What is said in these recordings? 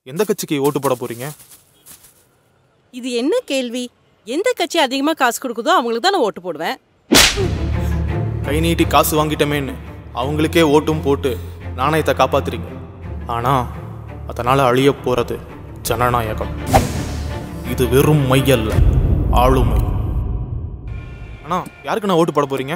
எந்த கட்சிக்கு ஓட்டு போட போறீங்க இது என்ன கேள்வி எந்த கட்சி அதிகமாக காசு கொடுக்குதோ அவங்களுக்கு தான் நான் ஓட்டு போடுவேன் கை நீட்டி காசு வாங்கிட்டமேன்னு அவங்களுக்கே ஓட்டும் போட்டு நாணயத்தை காப்பாத்துறீங்க ஆனா அதனால அழிய போறது ஜனநாயகம் இது வெறும் மையல்ல ஆளுமை அண்ணா யாருக்கு நான் ஓட்டு போட போறீங்க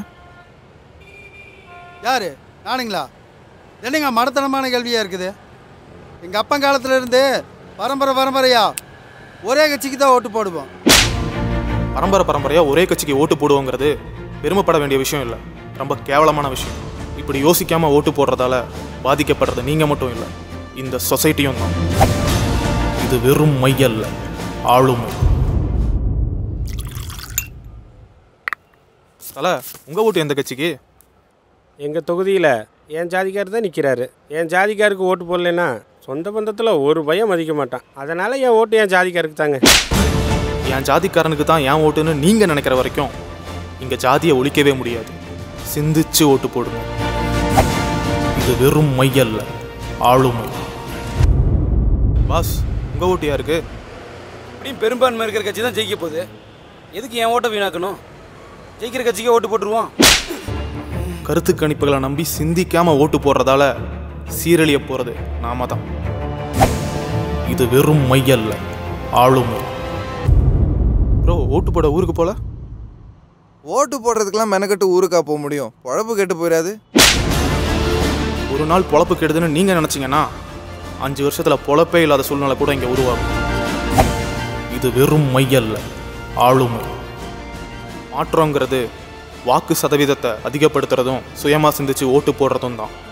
யாரு நானுங்களா என்னங்க மடத்தனமான கேள்வியாக இருக்குது எங்கள் அப்பன் காலத்துல இருந்து பரம்பரை பரம்பரையா ஒரே கட்சிக்கு தான் ஓட்டு போடுவோம் பரம்பரை பரம்பரையா ஒரே கட்சிக்கு ஓட்டு போடுவோங்கிறது பெருமைப்பட வேண்டிய விஷயம் இல்லை ரொம்ப கேவலமான விஷயம் இப்படி யோசிக்காம ஓட்டு போடுறதால பாதிக்கப்படுறது நீங்க மட்டும் இல்லை இந்த சொசைட்டியும் தான் இது வெறும் மையல்ல ஆளுமை தல உங்க ஓட்டு எந்த கட்சிக்கு எங்கள் தொகுதியில் என் ஜாதிக்கார் தான் நிற்கிறாரு என் ஜாதிக்காருக்கு ஓட்டு போடலைன்னா சொந்த பந்தத்தில் ஒரு பயம் மதிக்க மாட்டான் அதனால் என் ஓட்டு என் ஜாதிக்காருக்கு தாங்க என் ஜாதிக்காரனுக்கு தான் என் ஓட்டுன்னு நீங்க நினைக்கிற வரைக்கும் இங்க ஜாதியை ஒழிக்கவே முடியாது சிந்திச்சு ஓட்டு போடுங்க இது வெறும் மையல்ல ஆளுமை பாஸ் உங்க ஓட்டு யாருக்கு இப்படியும் பெரும்பான்மை இருக்கிற கட்சி தான் ஜெயிக்க போகுது எதுக்கு என் ஓட்டை வீணாக்கணும் ஜெயிக்கிற கட்சிக்கே ஓட்டு போட்டுருவோம் கருத்து கணிப்புகளை நம்பி சிந்திக்காம ஓட்டு போடுறதால சீரழிய போறது நாம தான் இது வெறும் மையல்ல ஆளுமை ப்ரோ ஓட்டு போட ஊருக்கு போல ஓட்டு போடுறதுக்கெல்லாம் மெனக்கட்டு ஊருக்கா போக முடியும் பொழப்பு கெட்டு போயிடாது ஒரு நாள் பொழப்பு கெடுதுன்னு நீங்க நினைச்சீங்கன்னா அஞ்சு வருஷத்துல பொழப்பே இல்லாத சூழ்நிலை கூட இங்க உருவாகும் இது வெறும் மையல்ல ஆளுமை மாற்றங்கிறது வாக்கு சதவீதத்தை அதிகப்படுத்துறதும் சுயமா சிந்திச்சு ஓட்டு போடுறதும் தான்